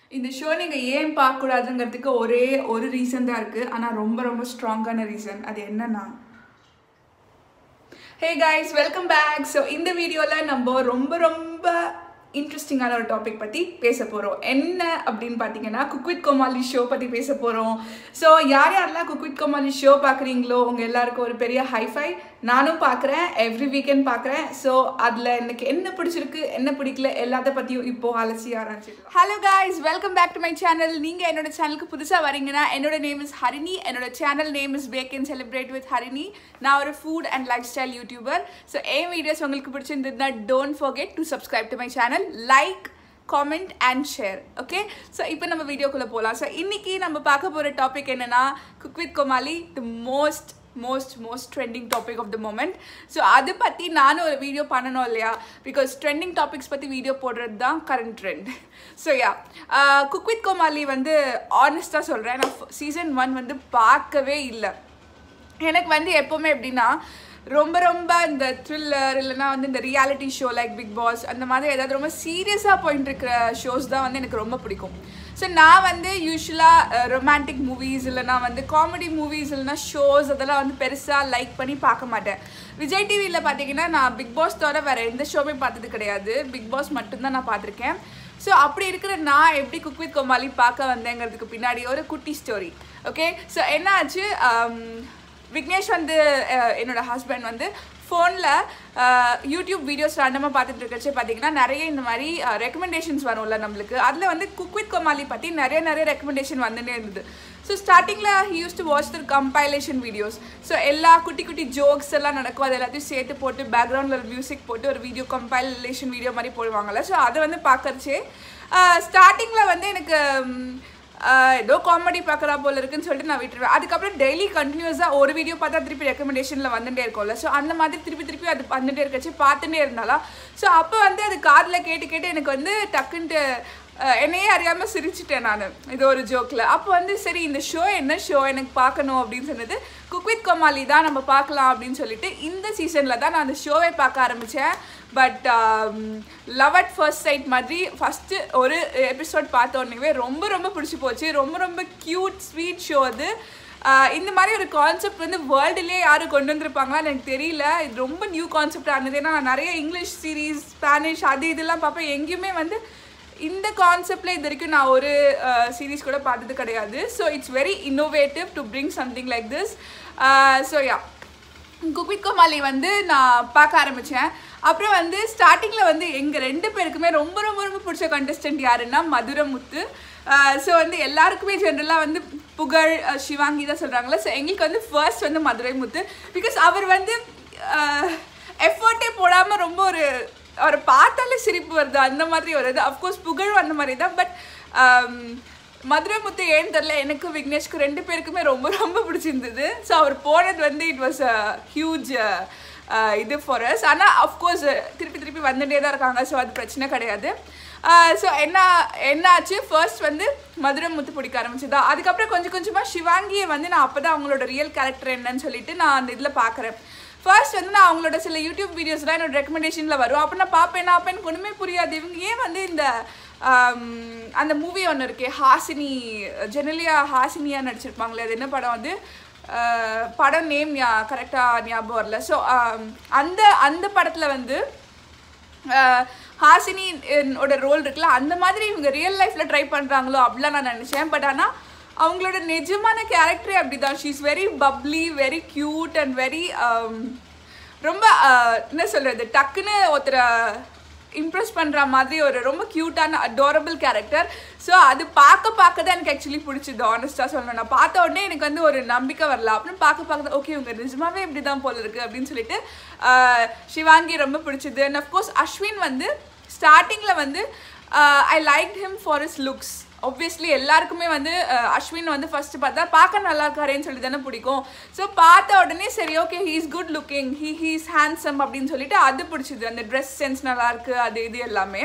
இந்த ஷோ நீங்கள் ஏன் பார்க்கக்கூடாதுங்கிறதுக்கு ஒரே ஒரு ரீசன் தான் இருக்குது ஆனால் ரொம்ப ரொம்ப ஸ்ட்ராங்கான ரீசன் அது என்னன்னா hey guys welcome back so இந்த வீடியோவில் நம்ம ரொம்ப ரொம்ப இன்ட்ரெஸ்டிங்கான ஒரு டாபிக் பற்றி பேச போகிறோம் என்ன அப்படின்னு பார்த்தீங்கன்னா குக் வித் கோமாளி ஷோ பற்றி பேச போகிறோம் ஸோ யார் யாரெல்லாம் குக் வித் கோமாளி ஷோ பார்க்குறீங்களோ உங்கள் எல்லாருக்கும் ஒரு பெரிய ஹைஃபை நானும் பார்க்குறேன் எவ்ரி வீக்கெண்ட் பார்க்குறேன் ஸோ அதில் எனக்கு என்ன பிடிச்சிருக்கு என்ன பிடிக்கல எல்லாத்த பற்றியும் இப்போ அலசி ஆரம்பிச்சிடலாம் hello guys welcome back to my channel நீங்கள் என்னோட சேனலுக்கு புதுசாக வரீங்கன்னா என்னோட நேம் இஸ் ஹரிணி என்னோட channel name is back and celebrate with Harini நான் ஒரு food and lifestyle YouTuber so என் வீடியோஸ் உங்களுக்கு பிடிச்சிருந்ததுன்னா don't forget to subscribe to my channel like comment and share okay so இப்போ நம்ம வீடியோக்குள்ளே போகலாம் ஸோ இன்றைக்கி நம்ம பார்க்க போகிற டாபிக் என்னென்னா cook with Comali the most most most trending topic of the moment so அதை பற்றி நானும் ஒரு வீடியோ பண்ணணும் இல்லையா பிகாஸ் ட்ரெண்டிங் டாபிக்ஸ் பற்றி வீடியோ போடுறது தான் current trend so yeah cook with Comali வந்து ஆனஸ்ட்டாக சொல்கிறேன் நான் சீசன் ஒன் வந்து பார்க்கவே இல்லை எனக்கு வந்து எப்போவுமே எப்படின்னா ரொம்ப ரொம்ப இந்த த்ரில்லர் இல்லைனா வந்து இந்த reality show like Bigg Boss அந்த மாதிரி ஏதாவது ரொம்ப சீரியஸாக போயிட்டு இருக்கிற ஷோஸ் தான் வந்து எனக்கு ரொம்ப பிடிக்கும் ஸோ நான் வந்து யூஸ்வலாக ரொமான்டிக் மூவிஸ் இல்லைனா வந்து காமெடி மூவிஸ் இல்லைனா ஷோஸ் அதெல்லாம் வந்து பெருசாக லைக் பண்ணி பார்க்க மாட்டேன் விஜய் டிவியில் பார்த்தீங்கன்னா நான் பிக் பாஸ் தவிர வேறு எந்த ஷோவுமே பார்த்தது கிடையாது பிக் பாஸ் மட்டும்தான் நான் பார்த்துருக்கேன் ஸோ அப்படி இருக்கிற நான் எப்படி குக் வித் கோமாளி பார்க்க வந்தேங்கிறதுக்கு பின்னாடி ஒரு குட்டி ஸ்டோரி ஓகே ஸோ என்ன ஆச்சு விக்னேஷ் வந்து என்னோட ஹஸ்பண்ட் வந்து ஃபோனில் யூடியூப் வீடியோஸ் ரேண்டமாக பார்த்துட்டு இருக்கச்சு பார்த்தீங்கன்னா நிறைய இந்த மாதிரி ரெக்கமெண்டேஷன்ஸ் வரும்ல நம்மளுக்கு அதில் வந்து குக் வித் கோமாளி பற்றி நிறைய நிறைய ரெக்கமெண்டேஷன் வந்துட்டே இருந்தது ஸோ ஸ்டார்டிங்கில் he use to watch the compilation videos so எல்லா குட்டி குட்டி ஜோக்ஸ் எல்லாம் நடக்கும் அது எல்லாத்தையும் சேர்த்து போட்டு பேக்ரவுண்டில் ஒரு மியூசிக் போட்டு ஒரு வீடியோ கம்பைலேஷன் வீடியோ மாதிரி போடுவாங்கல்ல ஸோ அதை வந்து பார்க்கறச்சே ஸ்டார்டிங்கில் வந்து எனக்கு ஏதோ காமெடி பார்க்குறா போல இருக்குன்னு சொல்லிட்டு நான் விட்டுருவேன் அதுக்கப்புறம் டெய்லி கண்டினியூஸாக ஒரு வீடியோ பார்த்தா திருப்பி ரெக்கமெண்டேஷனில் வந்துட்டே இருக்கும்ல ஸோ அந்த மாதிரி திருப்பி திருப்பி அது வந்துட்டே இருக்கச்சு பார்த்துட்டே இருந்தாலும் ஸோ அப்போ வந்து அது காதில் கேட்டு கேட்டு எனக்கு வந்து டக்குன்ட்டு என்னையே அறியாமல் சிரிச்சிட்டேன் நான் இது ஒரு ஜோக்கில் அப்போ வந்து சரி இந்த ஷோ என்ன ஷோ எனக்கு பார்க்கணும் அப்படின்னு சொன்னது குக் வித் கோமாளி தான் நம்ம பார்க்கலாம் அப்படின்னு சொல்லிட்டு இந்த சீசனில் தான் நான் அந்த ஷோவை பார்க்க ஆரம்பித்தேன் but love at first sight மாதிரி ஃபஸ்ட்டு ஒரு எபிசோட் பார்த்த உடனே ரொம்ப ரொம்ப பிடிச்சி போச்சு ரொம்ப ரொம்ப க்யூட் ஸ்வீட் ஷோ அது இந்த மாதிரி ஒரு கான்செப்ட் வந்து வேர்ல்டுலேயே யாரும் கொண்டு வந்திருப்பாங்களான்னு எனக்கு தெரியல இது ரொம்ப நியூ கான்செப்டாக இருந்தது ஏன்னா நான் நிறைய இங்கிலீஷ் சீரீஸ் ஸ்பானிஷ் அது இதெல்லாம் பார்ப்பேன் எங்கேயுமே வந்து இந்த கான்செப்டில் இது வரைக்கும் நான் ஒரு சீரீஸ் கூட பார்த்தது கிடையாது so it's very innovative to bring something like this so yeah cook with Comali வந்து நான் பார்க்க ஆரம்பித்தேன் அப்புறம் வந்து ஸ்டார்டிங்கில் வந்து எங்கள் ரெண்டு பேருக்குமே ரொம்ப ரொம்ப ரொம்ப பிடிச்ச கண்டஸ்டன்ட் யாருன்னா மதுரமுத்து ஸோ வந்து எல்லாருக்குமே ஜென்ரலாக வந்து புகழ் சிவாங்கி தான் சொல்கிறாங்களே ஸோ எங்களுக்கு வந்து ஃபர்ஸ்ட் வந்து மதுரை முத்து பிகாஸ் அவர் வந்து எஃபர்ட்டே போடாமல் ரொம்ப ஒரு அவரை பார்த்தாலே சிரிப்பு வருது அந்த மாதிரி வருது அஃப்கோர்ஸ் புகழும் அந்த மாதிரி தான் பட் மதுரை முத்து ஏன்னு தெரில எனக்கு விக்னேஷ்க்கு ரெண்டு பேருக்குமே ரொம்ப ரொம்ப பிடிச்சிருந்தது ஸோ அவர் போனது வந்து இட் வாஸ் அ ஹியூஜ் இது ஃபார் அஸ் ஆனால் அஃப்கோர்ஸ் திருப்பி திருப்பி வந்துட்டே தான் இருக்காங்க ஸோ அது பிரச்சனை கிடையாது ஸோ என்ன என்னாச்சு ஃபர்ஸ்ட் வந்து மதுரை முத்து பிடிக்க ஆரம்பிச்சுதா அதுக்கப்புறம் கொஞ்சம் கொஞ்சமாக சிவாங்கியை வந்து நான் அப்போ தான் அவங்களோட ரியல் கேரக்டர் என்னன்னு சொல்லிட்டு நான் அந்த இதில் பார்க்குறேன் ஃபர்ஸ்ட் வந்து நான் அவங்களோட சில யூடியூப் வீடியோஸ்லாம் என்னோட ரெக்கமெண்டேஷனில் வரும் அப்போ நான் பார்ப்பேன் நான் அப்போ எனக்கு ஒன்றுமே புரியாது இவங்க ஏன் வந்து இந்த அந்த மூவி ஒன்று இருக்கே ஹாசினி ஜெனலியா ஹாசினியா நடிச்சிருப்பாங்களே அது என்ன படம் வந்து படம் நேம் ஞா கரெக்டாக ஞாபகம் வரல ஸோ அந்த அந்த படத்தில் வந்து ஹாசினியோட ரோல் இருக்குல்ல அந்த மாதிரி இவங்க ரியல் லைஃப்பில் ட்ரை பண்ணுறாங்களோ அப்படிலாம் நான் நினச்சேன் பட் ஆனால் அவங்களோட நிஜமான கேரக்டரே அப்படி தான் she is very bubbly very cute and very ரொம்ப என்ன சொல்கிறது டக்குன்னு ஒருத்தரை இம்ப்ரெஸ் பண்ணுற மாதிரி ஒரு ரொம்ப க்யூட்டான அடோரபிள் கேரக்டர் ஸோ அது பார்க்க பார்க்க தான் எனக்கு ஆக்சுவலி பிடிச்சிது ஆனஸ்ட்டாக சொல்லணும் நான் பார்த்த உடனே எனக்கு வந்து ஒரு நம்பிக்கை வரல அப்படின்னு பார்க்க பார்க்க ஓகே உங்க நிஜமாவே இப்படி தான் போல இருக்குது அப்படின்னு சொல்லிட்டு சிவாங்கி ரொம்ப பிடிச்சிது அண்ட் அஃப்கோர்ஸ் அஸ்வின் வந்து ஸ்டார்டிங்கில் வந்து I like him for is looks obviously எல்லாருக்குமே வந்து அஸ்வின் வந்து ஃபர்ஸ்ட் பார்த்தா பார்க்க நல்லா இருக்காரேன்னு சொல்லி தானே பிடிக்கும் ஸோ பார்த்த உடனே சரி okay he is good looking he he's handsome அப்படின்னு சொல்லிட்டு அது பிடிச்சிது அந்த ட்ரெஸ் சென்ஸ் நல்லா இருக்கு அது இது எல்லாமே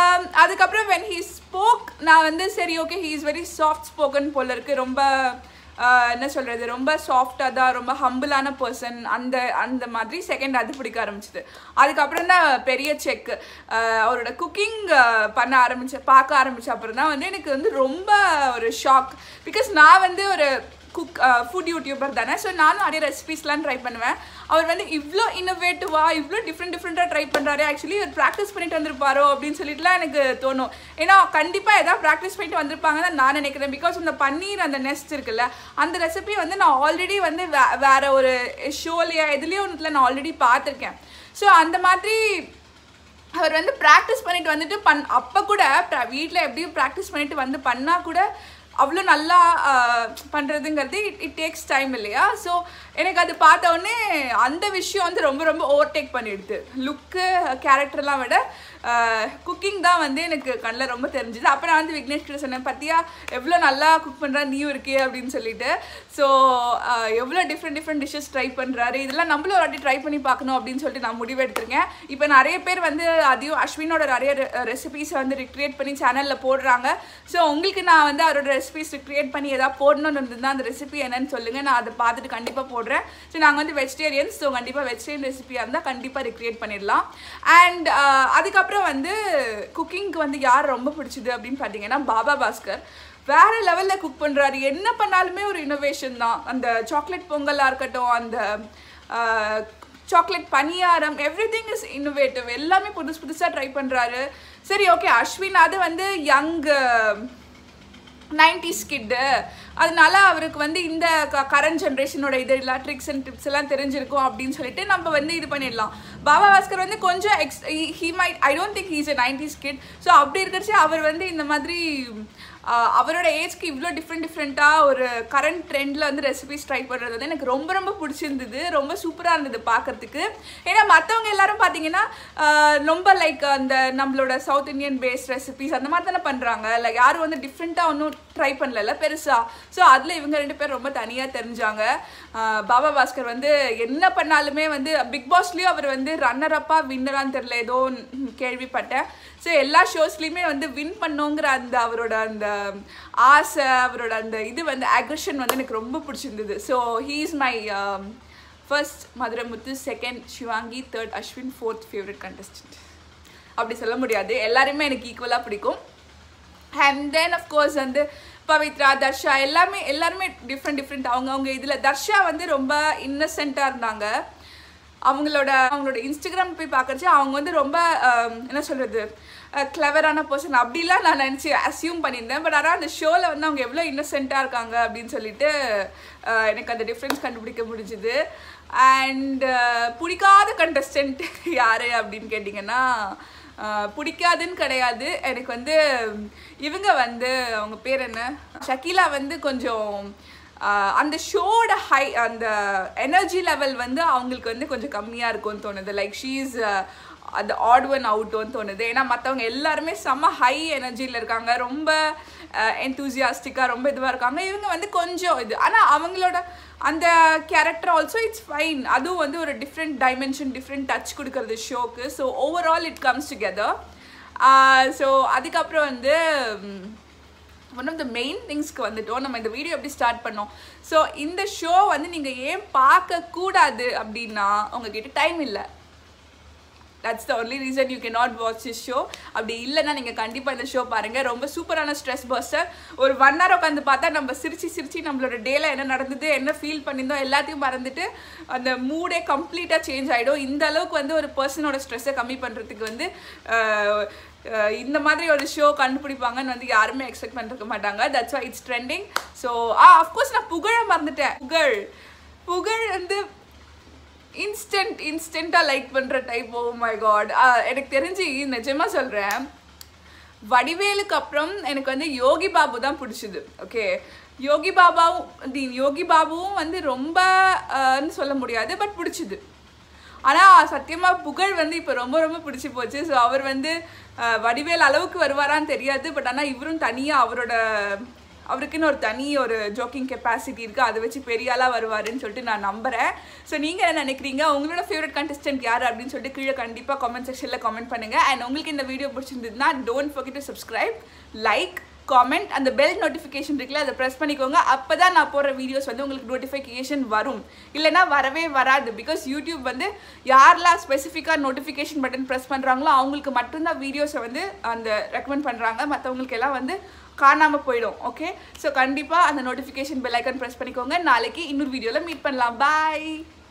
அதுக்கப்புறம் வென் ஹீ ஸ்போக் நான் வந்து சரி okay he is very soft spoken போல இருக்கு ரொம்ப ஆஹ் என்ன சொல்கிறது ரொம்ப சாஃப்டாக தான் ரொம்ப ஹம்பிளான பர்சன் அந்த அந்த மாதிரி செகண்ட் அது பிடிக்க ஆரம்பிச்சது அதுக்கப்புறம் தான் பெரிய செக் அவரோட குக்கிங் பண்ண ஆரம்பிச்ச பார்க்க ஆரம்பிச்ச அப்புறம் தான் வந்து எனக்கு வந்து ரொம்ப ஒரு ஷாக் பிகாஸ் நான் வந்து ஒரு குக் ஃபுட் யூடியூபர் தானே ஸோ நானும் நிறைய ரெசிபிஸ்லாம் ட்ரை பண்ணுவேன் அவர் வந்து இவ்வளோ இன்னோவேட்டிவாக இவ்வளோ டிஃப்ரெண்ட் டிஃப்ரெண்ட்டாக ட்ரை பண்ணுறாரு ஆக்சுவலி அவர் ப்ராக்டிஸ் பண்ணிட்டு வந்திருப்பாரோ அப்படின்னு சொல்லிட்டுலாம் எனக்கு தோணும் ஏன்னா கண்டிப்பாக ஏதாவது ப்ராக்டிஸ் பண்ணிட்டு வந்திருப்பாங்கன்னு தான் நான் நினைக்கிறேன் பிகாஸ் இந்த பன்னீர் அந்த நெஸ்ட் இருக்குல்ல அந்த ரெசிபி வந்து நான் ஆல்ரெடி வந்து வே வேற ஒரு ஷோலையா எதுலேயோ ஒன்றுல நான் ஆல்ரெடி பார்த்துருக்கேன் ஸோ அந்த மாதிரி அவர் வந்து ப்ராக்டிஸ் பண்ணிட்டு வந்துட்டு பண் அப்போ கூட வீட்டில் எப்படியும் ப்ராக்டிஸ் பண்ணிட்டு வந்து பண்ணால் கூட அவ்வளோ நல்லா பண்ணுறதுங்கிறது இட் இட் டேக்ஸ் டைம் இல்லையா ஸோ எனக்கு அது பார்த்த உடனே அந்த விஷயம் வந்து ரொம்ப ரொம்ப ஓவர்டேக் பண்ணிடுது லுக்கு கேரக்டர்லாம் விட குக்கிங் தான் வந்து எனக்கு கண்ணில் ரொம்ப தெரிஞ்சுது அப்போ நான் வந்து விக்னேஷ் கிட்ட சொன்னேன் பார்த்தியா எவ்வளோ நல்லா குக் பண்ணுறா நீயும் இருக்கே அப்படின்னு சொல்லிட்டு ஸோ எவ்வளோ டிஃப்ரெண்ட் டிஃப்ரெண்ட் டிஷ்ஷஸ் ட்ரை பண்ணுறாரு இதெல்லாம் நம்மளும் ஒரு வாட்டி ட்ரை பண்ணி பார்க்கணும் அப்படின்னு சொல்லிட்டு நான் முடிவு எடுத்திருக்கேன் இப்போ நிறைய பேர் வந்து அதையும் அஸ்வினோட நிறைய ரெசிபிஸை வந்து ரிக்ரியேட் பண்ணி சேனலில் போடுறாங்க ஸோ உங்களுக்கு நான் வந்து அவரோட ரெசிபிஸ் ரிக்ரியேட் பண்ணி எதாவது போடணும்னு இருந்திருந்தா அந்த ரெசிபி என்னன்னு சொல்லுங்கள் நான் அதை பார்த்துட்டு கண்டிப்பாக போடுறேன் ஸோ நாங்கள் வந்து வெஜிடேரியன்ஸ் ஸோ கண்டிப்பாக வெஜிடேரியன் ரெசிபியாக இருந்தால் கண்டிப்பாக ரிக்ரியேட் பண்ணிடலாம் அண்ட் அதுக்கப்புறம் வந்து குக்கிங்க்கு வந்து யார் ரொம்ப பிடிச்சது அப்படின்னு பார்த்தீங்கன்னா பாபா பாஸ்கர் வேற லெவலில் குக் பண்ணுறாரு என்ன பண்ணாலுமே ஒரு இனோவேஷன் தான் அந்த சாக்லேட் பொங்கலாக இருக்கட்டும் அந்த சாக்லேட் பனியாரம் எவ்ரி திங் இஸ் இன்னோவேட்டிவ் எல்லாமே புதுசு புதுசாக ட்ரை பண்ணுறாரு சரி ஓகே அஸ்வின் அது வந்து யங் நைன்டிஸ் கிட்டு அதனால அவருக்கு வந்து இந்த கரண்ட் ஜென்ரேஷனோட இது இல்லை ட்ரிக்ஸ் அண்ட் டிப்ஸ் எல்லாம் தெரிஞ்சிருக்கும் அப்படின்னு சொல்லிட்டு நம்ம வந்து இது பண்ணிடலாம் பாபா பாஸ்கர் வந்து கொஞ்சம் எக்ஸ் he might I don't think he's a nineties kid so அப்படி இருக்கிறச்சு அவர் வந்து இந்த மாதிரி அவரோட ஏஜ்க்கு இவ்வளோ டிஃப்ரெண்ட் டிஃப்ரெண்ட்டாக ஒரு கரண்ட் ட்ரெண்டில் வந்து ரெசிபிஸ் ட்ரை பண்ணுறது வந்து எனக்கு ரொம்ப ரொம்ப பிடிச்சிருந்தது ரொம்ப சூப்பராக இருந்தது பார்க்கறதுக்கு ஏன்னா மற்றவங்க எல்லாரும் பார்த்தீங்கன்னா ரொம்ப லைக் அந்த நம்மளோட சவுத் இந்தியன் பேஸ்ட் ரெசிபிஸ் அந்த மாதிரி தானே பண்ணுறாங்க இல்லை யாரும் வந்து டிஃப்ரெண்ட்டாக ஒன்றும் ட்ரை பண்ணல பெருசாக ஸோ அதில் இவங்க ரெண்டு பேர் ரொம்ப தனியாக தெரிஞ்சாங்க பாபா பாஸ்கர் வந்து என்ன பண்ணாலுமே வந்து பிக் பாஸ்லேயும் அவர் வந்து ரன்னர் அப்பாக வின்னரான்னு தெரில ஏதோ கேள்விப்பட்டேன் ஸோ எல்லா ஷோஸ்லேயுமே வந்து வின் பண்ணோங்கிற அந்த அவரோட அந்த ஆசை அவரோட அந்த இது வந்து அக்ரெஷன் வந்து எனக்கு ரொம்ப பிடிச்சிருந்தது so he is my first Madurai Muthu second Sivaangi third Ashwin fourth favourite contestant அப்படி சொல்ல முடியாது எல்லாருமே எனக்கு ஈக்குவலாக பிடிக்கும் அண்ட் தென் அஃப்கோர்ஸ் வந்து பவித்ரா தர்ஷா எல்லாமே எல்லாருமே டிஃப்ரெண்ட் டிஃப்ரெண்ட் அவங்க அவங்க இதில் தர்ஷா வந்து ரொம்ப இன்னசென்ட்டாக இருந்தாங்க அவங்களோட அவங்களோட இன்ஸ்டாகிராம் போய் பார்க்கறச்சு அவங்க வந்து ரொம்ப என்ன சொல்கிறது கிளவரான பர்சன் அப்படிலாம் நான் நினச்சி அசியூம் பண்ணியிருந்தேன் பட் ஆனால் அந்த ஷோவில் வந்து அவங்க எவ்வளோ இன்னசென்ட்டாக இருக்காங்க அப்படின்னு சொல்லிட்டு எனக்கு அந்த டிஃப்ரென்ஸ் கண்டுபிடிக்க முடிஞ்சுது அண்ட் பிடிக்காத கண்டஸ்டன்ட் யார் அப்படின்னு கேட்டிங்கன்னா பிடிக்காதுன்னு கிடையாது எனக்கு வந்து இவங்க வந்து அவங்க பேர் என்ன ஷக்கீலா வந்து கொஞ்சம் அந்த ஷோட ஹை அந்த எனர்ஜி லெவல் வந்து அவங்களுக்கு வந்து கொஞ்சம் கம்மியாக இருக்கும்னு தோணுது லைக் ஷீஸ் அந்த ஆட் ஒன் அவுட்டோன்னு தோணுது ஏன்னா மற்றவங்க எல்லாருமே செம்ம ஹை எனர்ஜியில் இருக்காங்க ரொம்ப என்தூசியாஸ்டிக்காக ரொம்ப இதுவாக இருக்காங்க இவங்க வந்து கொஞ்சம் இது ஆனால் அவங்களோட அந்த கேரக்டர் ஆல்சோ இட்ஸ் ஃபைன் அதுவும் வந்து ஒரு டிஃப்ரெண்ட் டைமென்ஷன் டிஃப்ரெண்ட் டச் கொடுக்குறது ஷோக்கு so overall it comes together so அதுக்கப்புறம் வந்து ஒன் ஆஃப் த மெயின் திங்ஸ்க்கு வந்துட்டோம் நம்ம இந்த வீடியோ எப்படி ஸ்டார்ட் பண்ணோம் ஸோ இந்த ஷோ வந்து நீங்கள் ஏன் பார்க்கக்கூடாது அப்படின்னா உங்ககிட்ட டைம் இல்லை that's the only reason you can not watch this show அப்படி இல்லைன்னா நீங்கள் கண்டிப்பாக இந்த ஷோ பாருங்கள் ரொம்ப சூப்பரான ஸ்ட்ரெஸ் பஸ்டர் ஒரு ஒன் ஹவர் உட்காந்து பார்த்தா நம்ம சிரிச்சு சிரிச்சு நம்மளோட டேல என்ன நடந்தது என்ன ஃபீல் பண்ணியிருந்தோம் எல்லாத்தையும் மறந்துட்டு அந்த மூடே கம்ப்ளீட்டாக சேஞ்ச் ஆகிடும் இந்த அளவுக்கு வந்து ஒரு பர்சனோட ஸ்ட்ரெஸ்ஸை கம்மி பண்ணுறதுக்கு வந்து இந்த மாதிரி ஒரு ஷோ கண்டுபிடிப்பாங்கன்னு வந்து யாருமே எக்ஸ்பெக்ட் பண்ணிருக்க மாட்டாங்க that's why it's trending so ah of course நான் புகழ மறந்துட்டேன் புகழ் புகழ் வந்து இன்ஸ்டன்ட் இன்ஸ்டண்ட்டாக லைக் பண்ணுற டைப் ஓ மை காட் எனக்கு தெரிஞ்சு நிஜமாக சொல்கிறேன் வடிவேலுக்கு அப்புறம் எனக்கு வந்து யோகி பாபு தான் பிடிச்சிது ஓகே யோகி பாபாவும் தி யோகி பாபுவும் வந்து ரொம்ப சொல்ல முடியாது பட் பிடிச்சிது ஆனால் சத்தியமாக புகழ் வந்து இப்போ ரொம்ப ரொம்ப பிடிச்சி போச்சு ஸோ அவர் வந்து வடிவேல் அளவுக்கு வருவாரான்னு தெரியாது பட் ஆனால் இவரும் தனியாக அவரோட அவருக்குன்னு ஒரு தனி ஒரு ஜோக்கிங் கெப்பாசிட்டி இருக்குது அதை வச்சு பெரிய ஆளாக வருவாருன்னு சொல்லிட்டு நான் நம்புகிறேன் ஸோ நீங்கள் என்ன நினைக்கிறீங்க உங்களோட ஃபேவரட் கண்டஸ்டன்ட் யார் அப்படின்னு சொல்லிட்டு கீழே கண்டிப்பாக கமெண்ட் செக்ஷனில் கமெண்ட் பண்ணுங்கள் அண்ட் உங்களுக்கு இந்த வீடியோ பிடிச்சிருந்ததுன்னா don't forget to subscribe like comment அந்த பெல் நோட்டிஃபிகேஷன் இருக்குல்ல அதை ப்ரெஸ் பண்ணிக்கோங்க அப்போ தான் நான் போடுற வீடியோஸ் வந்து உங்களுக்கு நோட்டிஃபிகேஷன் வரும் இல்லைனா வரவே வராது பிகாஸ் யூடியூப் வந்து யாரெல்லாம் ஸ்பெசிஃபிக்காக நோட்டிஃபிகேஷன் பட்டன் ப்ரெஸ் பண்ணுறாங்களோ அவங்களுக்கு மட்டும்தான் வீடியோஸை வந்து அந்த ரெக்கமெண்ட் பண்ணுறாங்க மற்றவங்களுக்கு எல்லாம் வந்து காணாமல் போயிடும் ஓகே ஸோ கண்டிப்பாக அந்த நோட்டிஃபிகேஷன் பெல் ஐக்கன் ப்ரெஸ் பண்ணிக்கோங்க நாளைக்கு இன்னொரு வீடியோவில் மீட் பண்ணலாம் பாய்